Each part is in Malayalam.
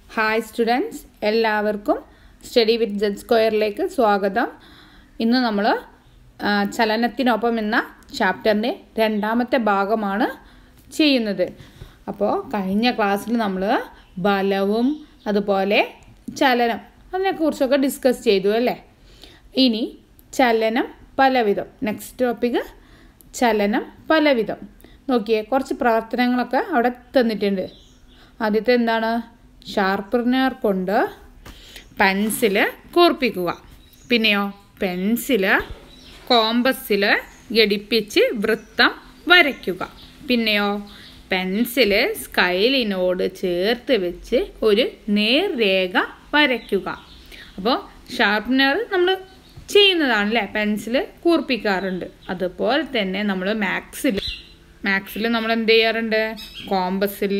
ഹായ് സ്റ്റുഡൻസ് എല്ലാവർക്കും സ്റ്റഡി വിത്ത് ജെഡ് സ്ക്വയറിലേക്ക് സ്വാഗതം ഇന്ന് നമ്മൾ ചലനത്തിനൊപ്പം എന്ന ചാപ്റ്ററിൻ്റെ രണ്ടാമത്തെ ഭാഗമാണ് ചെയ്യുന്നത് അപ്പോൾ കഴിഞ്ഞ ക്ലാസ്സിൽ നമ്മൾ ബലവും അതുപോലെ ചലനം അതിനെക്കുറിച്ചൊക്കെ ഡിസ്കസ് ചെയ്തു അല്ലേ ഇനി ചലനം പലവിധം നെക്സ്റ്റ് ടോപ്പിക്ക് ചലനം പലവിധം നോക്കിയേ കുറച്ച് പ്രവർത്തനങ്ങളൊക്കെ അവിടെ തന്നിട്ടുണ്ട് ആദ്യത്തെ എന്താണ് ഷാർപ്പനർ കൊണ്ട് പെൻസില് കൂർപ്പിക്കുക പിന്നെയോ പെൻസില് കോമ്പസിൽ ഘടിപ്പിച്ച് വൃത്തം വരയ്ക്കുക പിന്നെയോ പെൻസില് സ്കൈലിനോട് ചേർത്ത് വെച്ച് ഒരു നേർരേഖ വരയ്ക്കുക അപ്പോൾ ഷാർപ്പനർ നമ്മൾ ചെയ്യുന്നതാണ് അല്ലേ പെൻസിൽ കൂർപ്പിക്കാറുണ്ട് അതുപോലെ തന്നെ നമ്മൾ മാക്സിൽ മാക്സിൽ നമ്മൾ എന്ത് ചെയ്യാറുണ്ട് കോമ്പസിൽ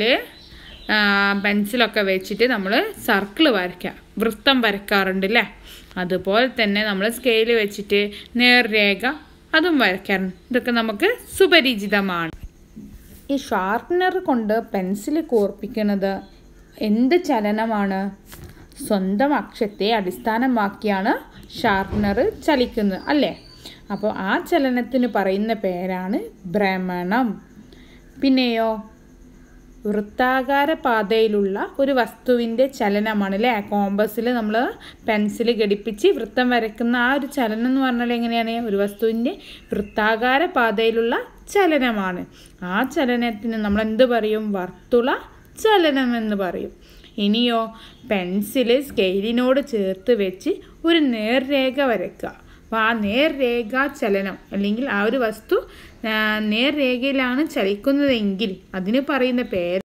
പെൻസിലൊക്കെ വെച്ചിട്ട് നമ്മൾ സർക്കിൾ വരയ്ക്കുക വൃത്തം വരയ്ക്കാറുണ്ട് അല്ലേ അതുപോലെ തന്നെ നമ്മൾ സ്കെയിൽ വെച്ചിട്ട് നേർരേഖ അതും വരയ്ക്കാറുണ്ട് ഇതൊക്കെ നമുക്ക് സുപരിചിതമാണ് ഈ ഷാർപ്പനർ കൊണ്ട് പെൻസിൽ കൂർപ്പിക്കുന്നത് എന്ത് ചലനമാണ് സ്വന്തം അക്ഷത്തെ അടിസ്ഥാനമാക്കിയാണ് ഷാർപ്പനർ ചലിക്കുന്നത് അല്ലേ അപ്പോൾ ആ ചലനത്തിന് പറയുന്ന പേരാണ് ഭ്രമണം പിന്നെയോ വൃത്താകാര പാതയിലുള്ള ഒരു വസ്തുവിൻ്റെ ചലനമാണ് അല്ലേ കോമ്പസിൽ നമ്മൾ പെൻസിൽ ഘടിപ്പിച്ച് വൃത്തം വരയ്ക്കുന്ന ആ ഒരു ചലനം എന്ന് പറഞ്ഞാൽ എങ്ങനെയാണ് ഒരു വസ്തുവിൻ്റെ വൃത്താകാര പാതയിലുള്ള ചലനമാണ് ആ ചലനത്തിന് നമ്മൾ എന്ത് പറയും വർത്തുള ചലനം എന്ന് പറയും ഇനിയോ പെൻസിൽ സ്കെയിലിനോട് ചേർത്ത് വെച്ച് ഒരു നേർരേഖ വരയ്ക്കുക അപ്പോൾ ആ നേർരേഖ ചലനം അല്ലെങ്കിൽ ആ ഒരു വസ്തു നേർരേഖയിലാണ് ചലിക്കുന്നതെങ്കിൽ അതിന് പറയുന്ന പേര്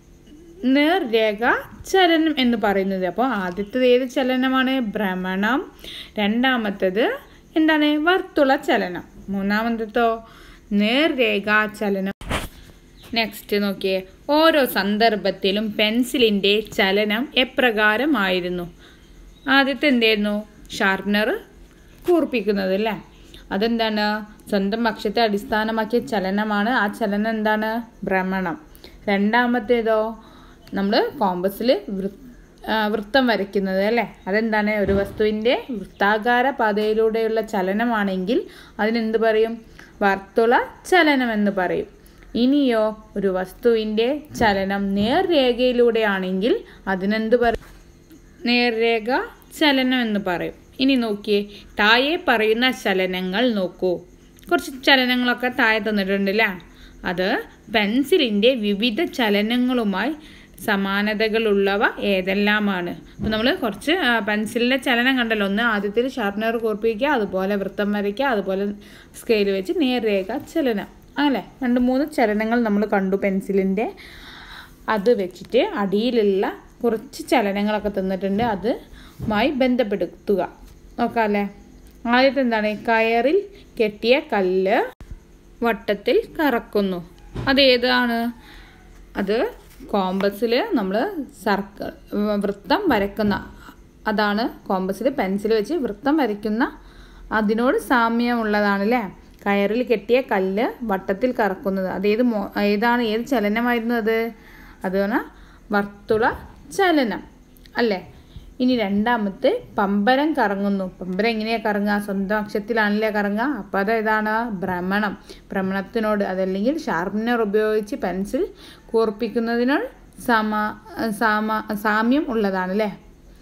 നേർരേഖ ചലനം എന്ന് പറയുന്നത് അപ്പോൾ ആദ്യത്തേത് ഏത് ചലനമാണ് ഭ്രമണം രണ്ടാമത്തേത് എന്താണ് വർത്തുള ചലനം മൂന്നാമത്തതോ നേർരേഖ ചലനം നെക്സ്റ്റ് നോക്കിയേ ഓരോ സന്ദർഭത്തിലും പെൻസിലിൻ്റെ ചലനം എപ്രകാരമായിരുന്നു ആദ്യത്തെ എന്തായിരുന്നു ഷാർപ്പനർ കൂർപ്പിക്കുന്നത് അല്ലേ അതെന്താണ് സ്വന്തം അക്ഷത്തെ അടിസ്ഥാനമാക്കിയ ചലനമാണ് ആ ചലനം എന്താണ് ഭ്രമണം രണ്ടാമത്തേതോ നമ്മൾ കോമ്പസിൽ വൃത്തം വരയ്ക്കുന്നത് അല്ലേ അതെന്താണ് ഒരു വസ്തുവിൻ്റെ വൃത്താകാര പാതയിലൂടെയുള്ള ചലനമാണെങ്കിൽ അതിനെന്ത് പറയും വർത്തുള ചലനം എന്ന് പറയും ഇനിയോ ഒരു വസ്തുവിൻ്റെ ചലനം നേർരേഖയിലൂടെയാണെങ്കിൽ അതിനെന്ത് പറയും നേർരേഖ ചലനം എന്ന് പറയും ഇനി നോക്കിയേ താഴെ പറയുന്ന ചലനങ്ങൾ നോക്കൂ കുറച്ച് ചലനങ്ങളൊക്കെ താഴെ തന്നിട്ടുണ്ട് അല്ലേ അത് പെൻസിലിൻ്റെ വിവിധ ചലനങ്ങളുമായി സമാനതകളുള്ളവ ഏതെല്ലാമാണ് അപ്പോൾ നമ്മൾ കുറച്ച് പെൻസിലിൻ്റെ ചലനം കണ്ടല്ലോ ഒന്ന് ആദ്യത്തിൽ ഷാർപ്പനർ കോർപ്പിക്കുക അതുപോലെ വൃത്തം വരയ്ക്കുക അതുപോലെ സ്കെയിൽ വെച്ച് നേർരേഖ ചലനം അങ്ങനെ രണ്ട് മൂന്ന് ചലനങ്ങൾ നമ്മൾ കണ്ടു പെൻസിലിൻ്റെ അത് വെച്ചിട്ട് അടിയിലുള്ള കുറച്ച് ചലനങ്ങളൊക്കെ തന്നിട്ടുണ്ട് അതുമായി ബന്ധപ്പെടുത്തുക നോക്കാം അല്ലേ ആദ്യത്തെ എന്താണ് കയറിൽ കെട്ടിയ കല്ല് വട്ടത്തിൽ കറക്കുന്നു അതേതാണ് അത് കോമ്പസിൽ നമ്മൾ സർക്കിൾ വൃത്തം വരയ്ക്കുന്ന അതാണ് കോമ്പസിൽ പെൻസിൽ വെച്ച് വൃത്തം വരയ്ക്കുന്ന അതിനോട് സാമ്യമുള്ളതാണ് അല്ലേ കയറിൽ കെട്ടിയ കല്ല് വട്ടത്തിൽ കറക്കുന്നത് അതേത് മോ ഏതാണ് ഏത് ചലനമായിരുന്നു അത് അത് പറഞ്ഞാൽ വർത്തുള ചലനം അല്ലേ ഇനി രണ്ടാമത്തെ പമ്പരം കറങ്ങുന്നു പമ്പരം എങ്ങനെയാണ് കറങ്ങുക സ്വന്തം അക്ഷത്തിലാണല്ലേ കറങ്ങുക അപ്പോൾ അത് ഏതാണ് ഭ്രമണം ഭ്രമണത്തിനോട് അതല്ലെങ്കിൽ ഷാർപ്പനർ ഉപയോഗിച്ച് പെൻസിൽ കൂർപ്പിക്കുന്നതിനോട് സമ സാമ സാമ്യം ഉള്ളതാണ് അല്ലേ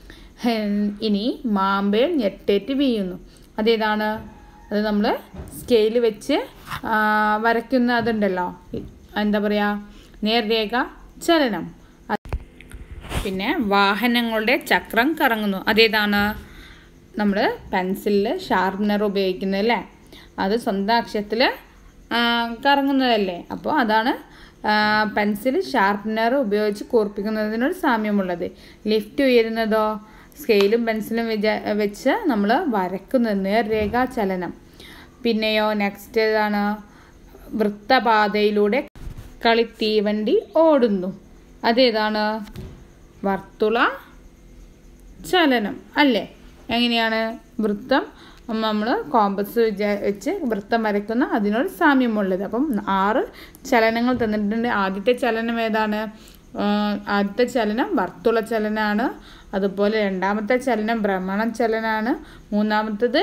ഇനി മാമ്പഴം ഞെട്ടേറ്റ് വീഴുന്നു അതേതാണ് അത് നമ്മൾ സ്കെയിൽ വെച്ച് വരയ്ക്കുന്ന അതുണ്ടല്ലോ എന്താ പറയുക നേർരേഖ ചലനം പിന്നെ വാഹനങ്ങളുടെ ചക്രം കറങ്ങുന്നു അതേതാണ് നമ്മൾ പെൻസിലിൽ ഷാർപ്പനർ ഉപയോഗിക്കുന്നത് അല്ലേ അത് സ്വന്തം അക്ഷരത്തിൽ കറങ്ങുന്നതല്ലേ അപ്പോൾ അതാണ് പെൻസിൽ ഷാർപ്പനർ ഉപയോഗിച്ച് കൂർപ്പിക്കുന്നതിനോട് സാമ്യമുള്ളത് ലിഫ്റ്റ് ഉയരുന്നതോ സ്കെയിലും പെൻസിലും വിച വെച്ച് നമ്മൾ വരക്കുന്നത് നേർരേഖ ചലനം പിന്നെയോ നെക്സ്റ്റ് ഏതാണ് വൃത്തപാതയിലൂടെ കളിത്തീവണ്ടി ഓടുന്നു അതേതാണ് വർത്തുള ചലനം അല്ലേ എങ്ങനെയാണ് വൃത്തം നമ്മൾ കോമ്പസ് വെച്ച് വൃത്തം വരയ്ക്കുന്ന അതിനോട് സാമ്യമുള്ളത് അപ്പം ആറ് ചലനങ്ങൾ തന്നിട്ടുണ്ട് ആദ്യത്തെ ചലനം ഏതാണ് ആ, ആദ്യത്തെ ചലനം വർത്തുള ചലനമാണ് അതുപോലെ രണ്ടാമത്തെ ചലനം ഭ്രമണ ചലനമാണ് മൂന്നാമത്തത്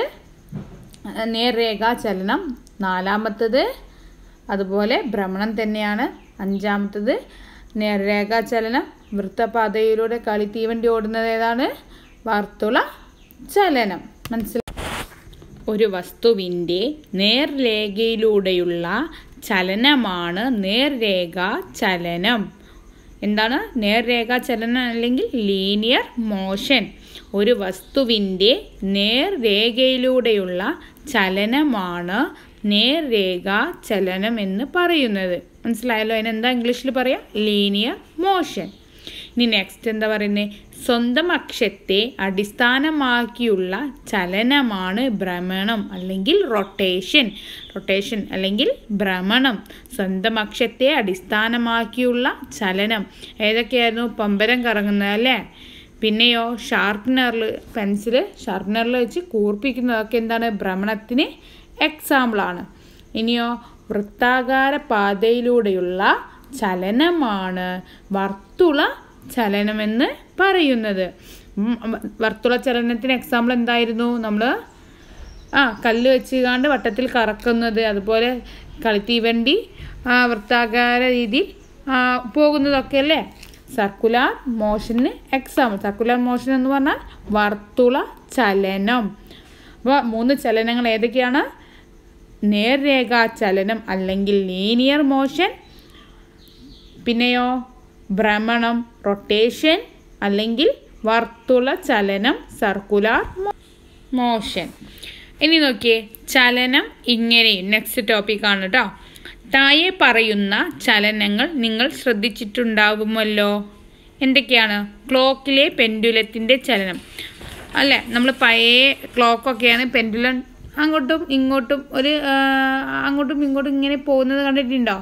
നേർരേഖാ ചലനം നാലാമത്തത് അതുപോലെ ഭ്രമണം തന്നെയാണ് അഞ്ചാമത്തത് നേർരേഖാ ചലനം വൃത്തപാതയിലൂടെ കളി തീവണ്ടി ഓടുന്നത് ഏതാണ് വർത്തുള ചലനം മനസ്സിലായി ഒരു വസ്തുവിൻ്റെ നേർരേഖയിലൂടെയുള്ള ചലനമാണ് നേർരേഖാ ചലനം എന്താണ് നേർരേഖാ ചലനം അല്ലെങ്കിൽ ലീനിയർ മോഷൻ ഒരു വസ്തുവിൻ്റെ നേർരേഖയിലൂടെയുള്ള ചലനമാണ് നേർരേഖാ ചലനം എന്ന് പറയുന്നത് മനസ്സിലായല്ലോ അതിനെന്താ ഇംഗ്ലീഷിൽ പറയാം ലീനിയർ മോഷൻ ഇനി നെക്സ്റ്റ് എന്താ പറയുന്നത് സ്വന്തം അക്ഷത്തെ അടിസ്ഥാനമാക്കിയുള്ള ചലനമാണ് ഭ്രമണം അല്ലെങ്കിൽ റൊട്ടേഷൻ റൊട്ടേഷൻ അല്ലെങ്കിൽ ഭ്രമണം സ്വന്തം അക്ഷത്തെ അടിസ്ഥാനമാക്കിയുള്ള ചലനം ഏതൊക്കെയായിരുന്നു പമ്പരം കറങ്ങുന്നത് അല്ലേ പിന്നെയോ ഷാർപ്നറിൽ പെൻസിൽ ഷാർപ്നറിൽ വെച്ച് കൂർപ്പിക്കുന്നതൊക്കെ എന്താണ് ഭ്രമണത്തിന് എക്സാമ്പിളാണ് ഇനിയോ വൃത്താകാര പാതയിലൂടെയുള്ള ചലനമാണ് വർത്തുള ചലനമെന്ന് പറയുന്നത് ഉം, വർത്തുള ചലനത്തിന് എക്സാമ്പിൾ എന്തായിരുന്നു നമ്മൾ ആ കല്ല് വെച്ച് കാണ്ട് വട്ടത്തിൽ കറക്കുന്നത് അതുപോലെ കളിത്തീവണ്ടി ആ, വൃത്താകാര രീതിയിൽ ആ, പോകുന്നതൊക്കെ അല്ലേ സർക്കുലാർ മോഷന് എക്സാമ്പിൾ സർക്കുലാർ മോഷൻ എന്ന് പറഞ്ഞാൽ വർത്തുള ചലനം അപ്പോൾ മൂന്ന് ചലനങ്ങൾ ഏതൊക്കെയാണ് നേർരേഖാ ചലനം അല്ലെങ്കിൽ ലീനിയർ മോഷൻ പിന്നെയോ ഭ്രമണം റൊട്ടേഷൻ അല്ലെങ്കിൽ വർത്തുള ചലനം സർക്കുലാർ മോഷൻ ഇനി നോക്കിയേ ചലനം ഇങ്ങനെയും നെക്സ്റ്റ് ടോപ്പിക്കാണ് കേട്ടോ താഴെ പറയുന്ന ചലനങ്ങൾ നിങ്ങൾ ശ്രദ്ധിച്ചിട്ടുണ്ടാവുമല്ലോ എന്തൊക്കെയാണ് ക്ലോക്കിലെ പെൻഡുലത്തിൻ്റെ ചലനം അല്ലേ നമ്മൾ പഴയ ക്ലോക്കൊക്കെയാണ് പെൻഡുലം അങ്ങോട്ടും ഇങ്ങോട്ടും ഒരു ആ, അങ്ങോട്ടും ഇങ്ങോട്ടും ഇങ്ങനെ പോകുന്നത് കണ്ടിട്ടുണ്ടോ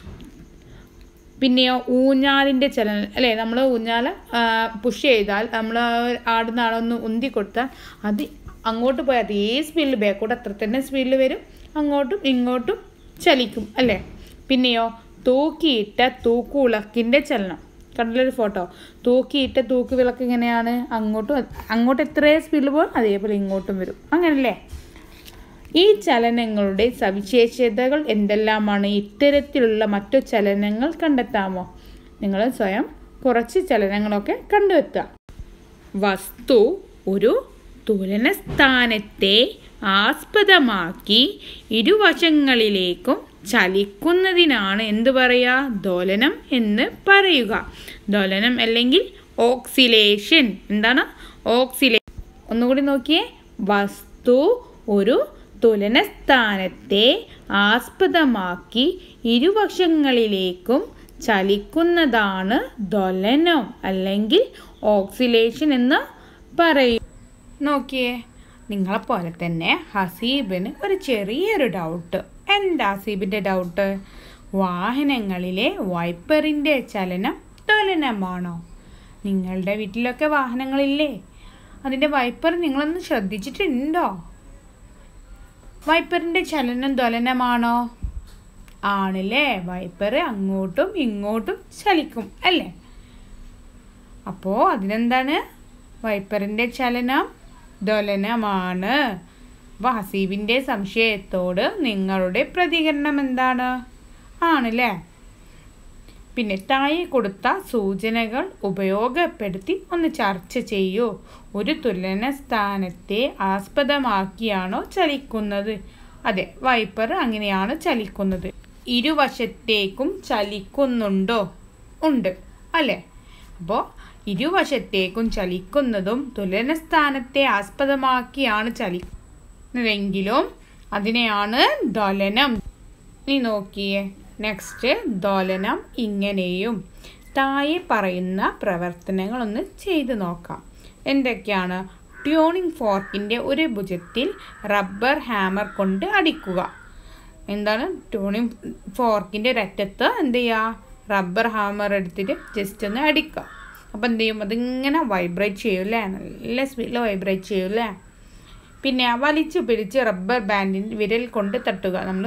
പിന്നെയോ ഊഞ്ഞാലിൻ്റെ ചലനം അല്ലേ നമ്മൾ ഊഞ്ഞാൽ പുഷ് ചെയ്താൽ നമ്മൾ ആടുന്ന ആളൊന്ന് ഉന്തി കൊടുത്താൽ അത് അങ്ങോട്ട് പോയാൽ അതേ സ്പീഡിൽ ബാക്കോട്ട് അത്ര തന്നെ സ്പീഡിൽ വരും അങ്ങോട്ടും ഇങ്ങോട്ടും ചലിക്കും അല്ലേ പിന്നെയോ തൂക്കിയിട്ട തൂക്കുവിളക്കിൻ്റെ ചലനം കണ്ടില്ലൊരു ഫോട്ടോ തൂക്കിയിട്ട തൂക്ക് വിളക്ക് എങ്ങനെയാണ് അങ്ങോട്ടും അങ്ങോട്ട് എത്ര സ്പീഡിൽ പോകും അതേപോലെ ഇങ്ങോട്ടും വരും അങ്ങനല്ലേ ഈ ചലനങ്ങളുടെ സവിശേഷതകൾ എന്തെല്ലാമാണ് ഇത്തരത്തിലുള്ള മറ്റു ചലനങ്ങൾ കണ്ടെത്താമോ നിങ്ങൾ സ്വയം കുറച്ച് ചലനങ്ങളൊക്കെ കണ്ടെത്തുക വസ്തു ഒരു തുലനസ്ഥാനത്തെ ആസ്പദമാക്കി ഇരുവശങ്ങളിലേക്കും ചലിക്കുന്നതിനാണ് എന്ത് പറയുക ദോലനം എന്ന് പറയുക ദോലനം അല്ലെങ്കിൽ ഓക്സിലേഷൻ എന്താണ് ഓക്സിലേ ഒന്നുകൂടി നോക്കിയേ വസ്തു ഒരു തുലനസ്ഥാനത്തെ ആസ്പദമാക്കി ഇരുവശങ്ങളിലേക്കും ചലിക്കുന്നതാണ് ദൊലനം അല്ലെങ്കിൽ ഓക്സിലേഷൻ എന്ന് പറയും നോക്കിയേ നിങ്ങളെപ്പോലെ തന്നെ ഹസീബിന് ഒരു ചെറിയൊരു ഡൗട്ട് എന്താ ഹസീബിൻ്റെ ഡൗട്ട് വാഹനങ്ങളിലെ വൈപ്പറിൻ്റെ ചലനം ദൊലനമാണോ നിങ്ങളുടെ വീട്ടിലൊക്കെ വാഹനങ്ങളില്ലേ അതിൻ്റെ വൈപ്പർ നിങ്ങളൊന്ന് ശ്രദ്ധിച്ചിട്ടുണ്ടോ വൈപ്പറിൻ്റെ ചലനം ദൊലനമാണോ ആണല്ലേ വൈപ്പർ അങ്ങോട്ടും ഇങ്ങോട്ടും ചലിക്കും അല്ലേ അപ്പോൾ അതിനെന്താണ് വൈപ്പറിൻ്റെ ചലനം ദൊലനമാണ് അപ്പോൾ ഹസീബിൻ്റെ സംശയത്തോട് നിങ്ങളുടെ പ്രതികരണം എന്താണ് ആണല്ലേ പിന്നെ താഴെ കൊടുത്ത സൂചനകൾ ഉപയോഗപ്പെടുത്തി ഒന്ന് ചർച്ച ചെയ്യൂ ഒരു തുലന സ്ഥാനത്തെ ആസ്പദമാക്കിയാണോ ചലിക്കുന്നത് അതെ വൈപ്പർ അങ്ങനെയാണ് ചലിക്കുന്നത് ഇരുവശത്തേക്കും ചലിക്കുന്നുണ്ടോ ഉണ്ട് അല്ലേ അപ്പോൾ ഇരുവശത്തേക്കും ചലിക്കുന്നതും തുലനസ്ഥാനത്തെ ആസ്പദമാക്കിയാണ് ചലിക്കുന്നതെങ്കിലും അതിനെയാണ് ദലനം ഇനി നോക്കിയേ നെക്സ്റ്റ് ദോലനം ഇങ്ങനെയും താഴെ പറയുന്ന പ്രവർത്തനങ്ങൾ ഒന്ന് ചെയ്തു നോക്കാം എന്തൊക്കെയാണ് ട്യൂണിംഗ് ഫോർക്കിൻ്റെ ഒരു ഭുജത്തിൽ റബ്ബർ ഹാമർ കൊണ്ട് അടിക്കുക എന്താണ് ട്യൂണിംഗ് ഫോർക്കിൻ്റെ ഒരറ്റത്ത് എന്ത് ചെയ്യുക റബ്ബർ ഹാമർ എടുത്തിട്ട് ജസ്റ്റ് ഒന്ന് അടിക്കുക അപ്പോൾ എന്ത് ചെയ്യും അതിങ്ങനെ വൈബ്രേറ്റ് ചെയ്യും അല്ലേ നല്ല സ്പീഡിൽ വൈബ്രേറ്റ് ചെയ്യും അല്ലേ പിന്നെ വലിച്ചു പിടിച്ച് റബ്ബർ ബാൻഡിൻ്റെ വിരൽ കൊണ്ട് തട്ടുക നമ്മൾ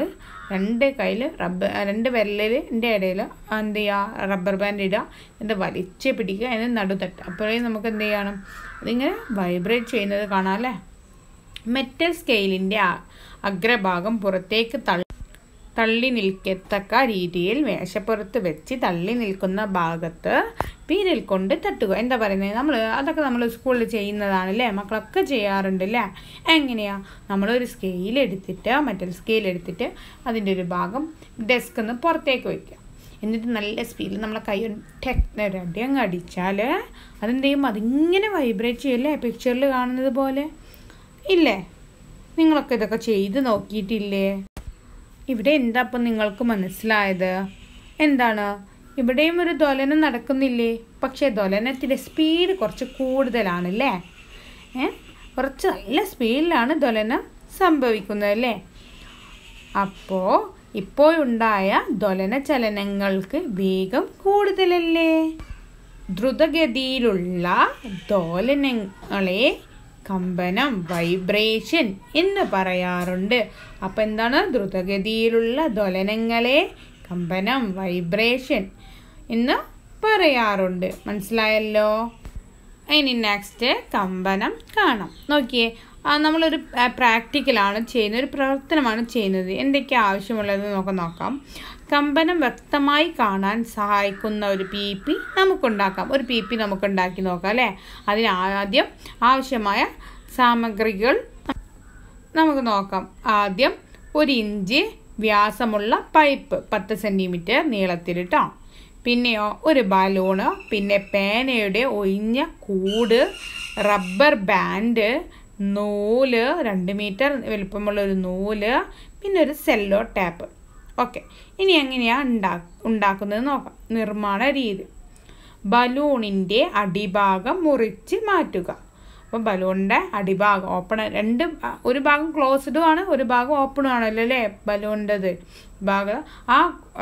രണ്ട് കയ്യിൽ റബ്ബർ രണ്ട് വിരലിൻ്റെ ഇടയിൽ എന്ത് ചെയ്യുക റബ്ബർ ബാൻഡ് ഇടുക എന്നിട്ട് വലിച്ച് പിടിക്കുക അതിന് നടു തട്ടുക അപ്പോഴേ നമുക്ക് എന്ത് ചെയ്യണം അതിങ്ങനെ വൈബ്രേറ്റ് ചെയ്യുന്നത് കാണാം അല്ലേ മെറ്റൽ സ്കെയിലിൻ്റെ അഗ്രഭാഗം പുറത്തേക്ക് തള്ളി തള്ളി നിൽക്കത്തക്ക രീതിയിൽ മേശപ്പുറത്ത് വെച്ച് തള്ളി നിൽക്കുന്ന ഭാഗത്ത് വിരൽ കൊണ്ട് തട്ടുക എന്താ പറയുന്നത് നമ്മൾ അതൊക്കെ നമ്മൾ സ്കൂളിൽ ചെയ്യുന്നതാണല്ലേ മക്കളൊക്കെ ചെയ്യാറുണ്ട് അല്ലേ എങ്ങനെയാണ് നമ്മളൊരു സ്കെയിൽ എടുത്തിട്ട് മറ്റൊരു സ്കെയിൽ എടുത്തിട്ട് അതിൻ്റെ ഒരു ഭാഗം ഡെസ്കിൽ നിന്ന് പുറത്തേക്ക് വയ്ക്കുക എന്നിട്ട് നല്ല സ്പീഡിൽ നമ്മളെ കൈ ടെക് അടി അങ്ങ് അടിച്ചാൽ അതെന്ത് ചെയ്യും അതിങ്ങനെ വൈബ്രേറ്റ് ചെയ്യല്ലേ പിക്ചറിൽ കാണുന്നത് പോലെ ഇല്ലേ നിങ്ങളൊക്കെ ഇതൊക്കെ ചെയ്ത് നോക്കിയിട്ടില്ലേ ഇവിടെ എന്താ അപ്പം നിങ്ങൾക്ക് മനസ്സിലായത് എന്താണ് ഇവിടെയും ഒരു ദ്വലനം നടക്കുന്നില്ലേ പക്ഷേ ദ്വലനത്തിൻ്റെ സ്പീഡ് കുറച്ച് കൂടുതലാണല്ലേ ഏ കുറച്ച് നല്ല സ്പീഡിലാണ് ദ്വലനം സംഭവിക്കുന്നത് അല്ലേ അപ്പോൾ ഇപ്പോഴുണ്ടായ ദ്വലന ചലനങ്ങൾക്ക് വേഗം കൂടുതലല്ലേ ദ്രുതഗതിയിലുള്ള ദോലനങ്ങളെ കമ്പനം വൈബ്രേഷൻ എന്ന് പറയാറുണ്ട് അപ്പം എന്താണ് ദ്രുതഗതിയിലുള്ള ദ്വലനങ്ങളെ കമ്പനം വൈബ്രേഷൻ എന്ന് പറയാറുണ്ട് മനസ്സിലായല്ലോ ഇനി നെക്സ്റ്റ് കമ്പനം കാണാം നോക്കിയേ ആ, നമ്മളൊരു പ്രാക്ടിക്കലാണ് ചെയ്യുന്നത് ഒരു പ്രവർത്തനമാണ് ചെയ്യുന്നത് എന്തൊക്കെ ആവശ്യമുള്ളത് നമുക്ക് നോക്കാം കമ്പനം വ്യക്തമായി കാണാൻ സഹായിക്കുന്ന ഒരു പി പി നമുക്കുണ്ടാക്കാം ഒരു പി പി നമുക്ക് ഉണ്ടാക്കി നോക്കാം അല്ലേ അതിന് ആദ്യം ആവശ്യമായ സാമഗ്രികൾ നമുക്ക് നോക്കാം ആദ്യം ഒരു ഇഞ്ച് വ്യാസമുള്ള പൈപ്പ് പത്ത് സെൻറ്റിമീറ്റർ നീളത്തിലിട്ടോ പിന്നെയോ ഒരു ബലൂണ് പിന്നെ പേനയുടെ ഒഴിഞ്ഞ കൂട് റബ്ബർ ബാൻഡ് നൂല് രണ്ട് മീറ്റർ വലുപ്പമുള്ള ഒരു നൂല് പിന്നെ ഒരു സെല്ലോ ടാപ്പ് ഓക്കെ ഇനി എങ്ങനെയാണ് ഉണ്ടാ ഉണ്ടാക്കുന്നത് നോക്കാം നിർമ്മാണ രീതി ബലൂണിൻ്റെ അടിഭാഗം മുറിച്ച് മാറ്റുക അപ്പോൾ ബലൂണിൻ്റെ അടിഭാഗം ഓപ്പൺ രണ്ട് ഭ- ഒരു ഭാഗം ക്ലോസ്ഡും ആണ് ഒരു ഭാഗം ഓപ്പണും ആണല്ലോ അല്ലേ ബലൂണിൻ്റെത് ഭാഗം ആ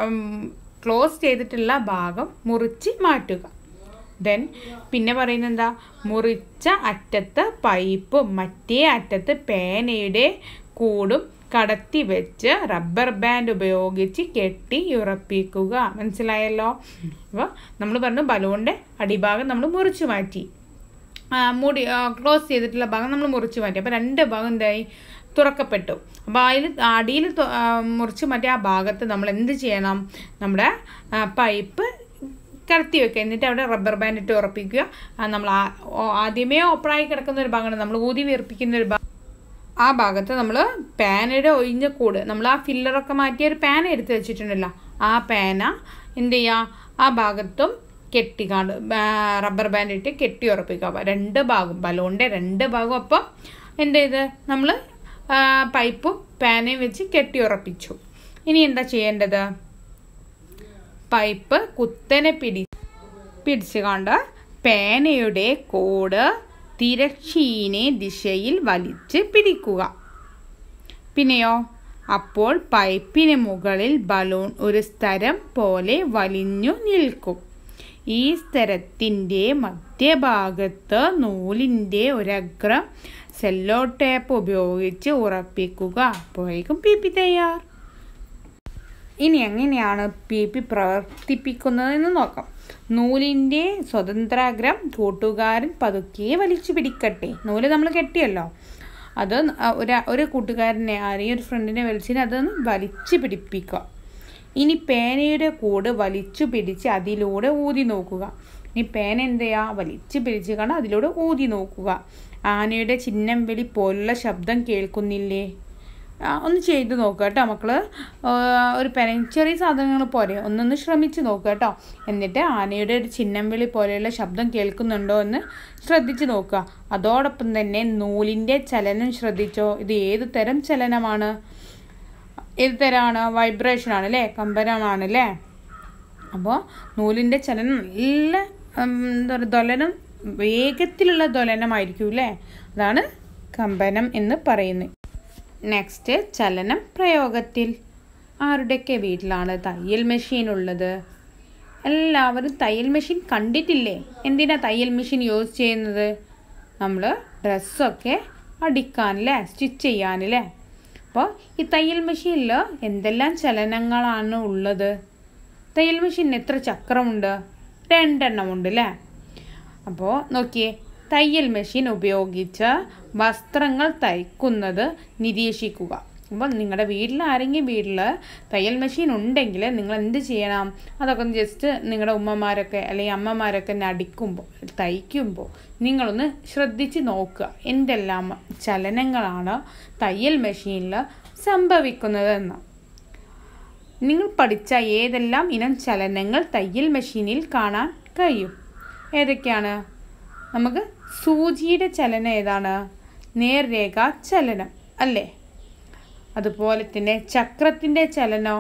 ക്ലോസ് ചെയ്തിട്ടുള്ള ഭാഗം മുറിച്ച് മാറ്റുക ദെൻ പിന്നെ പറയുന്നത് എന്താ മുറിച്ച അറ്റത്ത് പൈപ്പും മറ്റേ അറ്റത്ത് പേനയുടെ കൂടും കടത്തി വെച്ച് റബ്ബർ ബാൻഡ് ഉപയോഗിച്ച് കെട്ടി ഉറപ്പിക്കുക മനസ്സിലായല്ലോ അപ്പോൾ നമ്മൾ പറഞ്ഞു ബലൂണിൻ്റെ അടിഭാഗം നമ്മൾ മുറിച്ച് മാറ്റി ആ, മൂടി ക്ലോസ് ചെയ്തിട്ടുള്ള ഭാഗം നമ്മൾ മുറിച്ച് മാറ്റി അപ്പോൾ രണ്ട് ഭാഗം എന്തായി തുറക്കപ്പെട്ടു അപ്പോൾ അതിൽ അടിയിൽ തു- ആ, മുറിച്ച് മാറ്റിയ ആ ഭാഗത്ത് നമ്മൾ എന്ത് ചെയ്യണം നമ്മുടെ ആ, പൈപ്പ് കടത്തി വെക്കുക എന്നിട്ട് അവിടെ റബ്ബർ ബാൻഡ് ഇട്ട് ഉറപ്പിക്കുക ആ, നമ്മൾ ആ- ഓ- ആദ്യമേ ഓപ്പണായി കിടക്കുന്ന ഒരു ഭാഗമാണ് നമ്മൾ ഊതി വീർപ്പിക്കുന്ന ഒരു ഭാഗം ആ ഭാഗത്ത് നമ്മൾ പാനയുടെ ഒഴിഞ്ഞ കൂട് നമ്മൾ ആ ഫില്ലറൊക്കെ മാറ്റിയ ഒരു പാന എടുത്ത് വെച്ചിട്ടുണ്ടല്ലോ ആ പാന എന്ത് ചെയ്യുക ആ ഭാഗത്തും കെട്ടിക്കാണ്ട് ബാ- റബ്ബർ ബാൻഡ് ഇട്ട് കെട്ടി ഉറപ്പിക്കുക രണ്ട് ഭാഗം ബലൂണിൻ്റെ രണ്ട് ഭാഗം അപ്പം എന്ത് ചെയ്ത് നമ്മൾ പൈപ്പും പാനയും വെച്ച് കെട്ടി ഉറപ്പിച്ചു ഇനി എന്താ ചെയ്യേണ്ടത് പൈപ്പ് കുത്തനെ പിടി പിടിച്ചു കൊണ്ട് പേനയുടെ കോട് തിരശ്ചീന ദിശയിൽ വലിച്ച് പിടിക്കുക പിന്നെയോ അപ്പോൾ പൈപ്പിന് മുകളിൽ ബലൂൺ ഒരു സ്ഥരം പോലെ വലിഞ്ഞു നിൽക്കും ഈ സ്ഥലത്തിൻ്റെ മധ്യഭാഗത്ത് നൂലിൻ്റെ ഒരഗ്രം സെല്ലോ ടേപ്പ് ഉപയോഗിച്ച് ഉറപ്പിക്കുക അപ്പോഴേക്കും പി പി തയ്യാർ ഇനി എങ്ങനെയാണ് പി പി പ്രവർത്തിപ്പിക്കുന്നതെന്ന് നോക്കാം നൂലിൻ്റെ സ്വതന്ത്രാഗ്രം കൂട്ടുകാരൻ പതുക്കെ വലിച്ചു പിടിക്കട്ടെ നൂല് നമ്മൾ കെട്ടിയല്ലോ അത് ഒരു ഒരു കൂട്ടുകാരനെ ആരെയും ഒരു ഫ്രണ്ടിനെ വലിച്ചിട്ട് അതൊന്ന് വലിച്ചു പിടിപ്പിക്കുക ഇനി പേനയുടെ കൂട് വലിച്ചു പിടിച്ച് അതിലൂടെ ഊതി നോക്കുക ഇനി പേന എന്ത് ചെയ്യുക വലിച്ചു പിടിച്ച് കണ്ട് അതിലൂടെ ഊതി നോക്കുക ആനയുടെ ചിഹ്നം വിളി പോലുള്ള ശബ്ദം കേൾക്കുന്നില്ലേ ആ, ഒന്ന് ചെയ്ത് നോക്കുക കേട്ടോ മക്കൾ ഒരു പെന ചെറിയ സാധനങ്ങൾ പോരെ ഒന്നൊന്ന് ശ്രമിച്ച് നോക്കുക കേട്ടോ എന്നിട്ട് ആനയുടെ ഒരു ചിഹ്നം വിളി പോലെയുള്ള ശബ്ദം കേൾക്കുന്നുണ്ടോ എന്ന് ശ്രദ്ധിച്ച് നോക്കുക അതോടൊപ്പം തന്നെ നൂലിൻ്റെ ചലനം ശ്രദ്ധിച്ചോ ഇത് ഏത് തരം ചലനമാണ് ഏത് തരമാണ് വൈബ്രേഷൻ ആണ് അല്ലേ കമ്പനമാണ് അല്ലേ അപ്പോൾ നൂലിൻ്റെ ചലനം നല്ല ഉം, എന്താ പറയുക ദ്വലനം വേഗത്തിലുള്ള ദ്വലനമായിരിക്കും അല്ലേ അതാണ് കമ്പനം എന്ന് പറയുന്നത് നെക്സ്റ്റ് ചലനം പ്രയോഗത്തിൽ ആരുടെയൊക്കെ വീട്ടിലാണ് തയ്യൽ മെഷീൻ ഉള്ളത് എല്ലാവരും തയ്യൽ മെഷീൻ കണ്ടിട്ടില്ലേ എന്തിനാ തയ്യൽ മെഷീൻ യൂസ് ചെയ്യുന്നത് നമ്മൾ ഡ്രസ്സൊക്കെ അടിക്കാനല്ലേ സ്റ്റിച്ച് ചെയ്യാനല്ലേ അപ്പോൾ ഈ തയ്യൽ മെഷീനിൽ എന്തെല്ലാം ചലനങ്ങളാണ് ഉള്ളത് തയ്യൽ മെഷീനിന് എത്ര ചക്രമുണ്ട് രണ്ടെണ്ണം ഉണ്ട് അല്ലേ അപ്പോൾ നോക്കിയേ തയ്യൽ മെഷീൻ ഉപയോഗിച്ച് വസ്ത്രങ്ങൾ തയ്ക്കുന്നത് നിരീക്ഷിക്കുക അപ്പോൾ നിങ്ങളുടെ വീട്ടിൽ ആരെങ്കിലും വീട്ടിൽ തയ്യൽ മെഷീൻ ഉണ്ടെങ്കിൽ നിങ്ങൾ എന്ത് ചെയ്യണം അതൊക്കെ ഒന്ന് ജസ്റ്റ് നിങ്ങളുടെ ഉമ്മമാരൊക്കെ അല്ലെങ്കിൽ അമ്മമാരൊക്കെ നടിക്കുമ്പോൾ തയ്ക്കുമ്പോൾ നിങ്ങളൊന്ന് ശ്രദ്ധിച്ച് നോക്കുക എന്തെല്ലാം ചലനങ്ങളാണ് തയ്യൽ മെഷീനിൽ സംഭവിക്കുന്നതെന്ന് നിങ്ങൾ പഠിച്ച ഏതെല്ലാം ഇനം ചലനങ്ങൾ തയ്യൽ മെഷീനിൽ കാണാൻ കഴിയും ഏതൊക്കെയാണ് നമുക്ക് സൂചിയുടെ ചലനം ഏതാണ് നേർരേഖ ചലനം അല്ലേ അതുപോലെ തന്നെ ചക്രത്തിൻ്റെ ചലനോ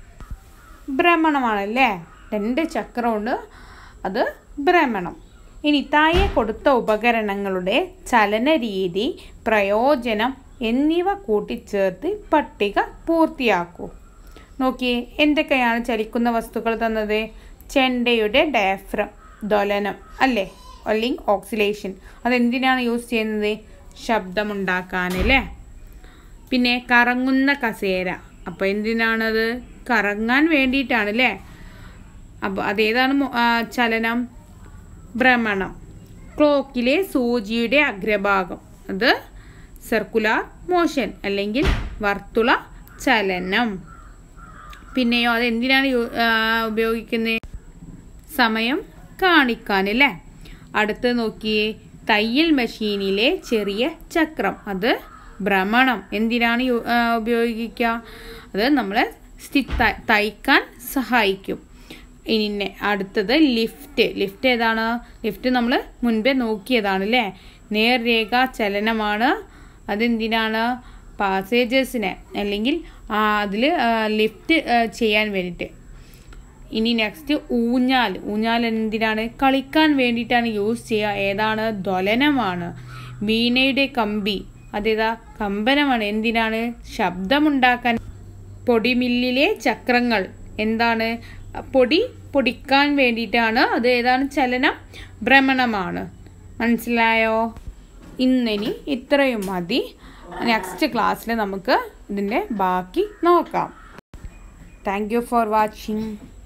ഭ്രമണമാണല്ലേ രണ്ട് ചക്രമുണ്ട് അത് ഭ്രമണം ഇനി താഴെ കൊടുത്ത ഉപകരണങ്ങളുടെ ചലന രീതി പ്രയോജനം എന്നിവ കൂട്ടിച്ചേർത്ത് പട്ടിക പൂർത്തിയാക്കൂ നോക്കിയേ എന്തൊക്കെയാണ് ചലിക്കുന്ന വസ്തുക്കൾ തന്നത് ചെണ്ടയുടെ ഡയഫ്രം ദ്വലനം അല്ലേ അല്ലെങ്കിൽ ഓക്സിലേഷൻ അതെന്തിനാണ് യൂസ് ചെയ്യുന്നത് ശബ്ദമുണ്ടാക്കാൻ അല്ലേ പിന്നെ കറങ്ങുന്ന കസേര അപ്പോൾ എന്തിനാണത് കറങ്ങാൻ വേണ്ടിയിട്ടാണ് അല്ലേ അപ്പോൾ അതേതാണ് മോ- ആ, ചലനം ഭ്രമണം ക്ലോക്കിലെ സൂചിയുടെ അഗ്രഭാഗം അത് സർക്കുലാർ മോഷൻ അല്ലെങ്കിൽ വർത്തുള ചലനം പിന്നെയോ അത് എന്തിനാണ് യു- ആ, ഉപയോഗിക്കുന്നത് സമയം കാണിക്കാൻ അല്ലേ അടുത്ത് നോക്കിയേ തയ്യൽ മെഷീനിലെ ചെറിയ ചക്രം അത് ഭ്രമണം എന്തിനാണ് യു- ആ, ഉപയോഗിക്കുക അത് നമ്മളെ സ്റ്റി- ത- തയ്ക്കാൻ സഹായിക്കും ഇനി നെ- അടുത്തത് ലിഫ്റ്റ് ലിഫ്റ്റ് ഏതാണ് ലിഫ്റ്റ് നമ്മൾ മുൻപേ നോക്കിയതാണ് അല്ലേ നേർരേഖ ചലനമാണ് അതെന്തിനാണ് പാസേജേഴ്സിനെ അല്ലെങ്കിൽ അതിൽ ലിഫ്റ്റ് ചെയ്യാൻ വേണ്ടിയിട്ട് ഇനി നെക്സ്റ്റ് ഊഞ്ഞാൽ ഊഞ്ഞാൽ എന്തിനാണ് കളിക്കാൻ വേണ്ടിയിട്ടാണ് യൂസ് ചെയ്യുക ഏതാണ് ദ്വലനമാണ് വീണയുടെ കമ്പി അതേതാ കമ്പനമാണ് എന്തിനാണ് ശബ്ദമുണ്ടാക്കാൻ പൊടിമില്ലിലെ ചക്രങ്ങൾ എന്താണ് പൊടി പൊടിക്കാൻ വേണ്ടിയിട്ടാണ് അത് ഏതാണ് ചലനം ഭ്രമണമാണ് മനസ്സിലായോ ഇന്നിനി ഇത്രയും മതി നെക്സ്റ്റ് ക്ലാസ്സിൽ നമുക്ക് ഇതിൻ്റെ ബാക്കി നോക്കാം താങ്ക് യു ഫോർ വാച്ചിങ്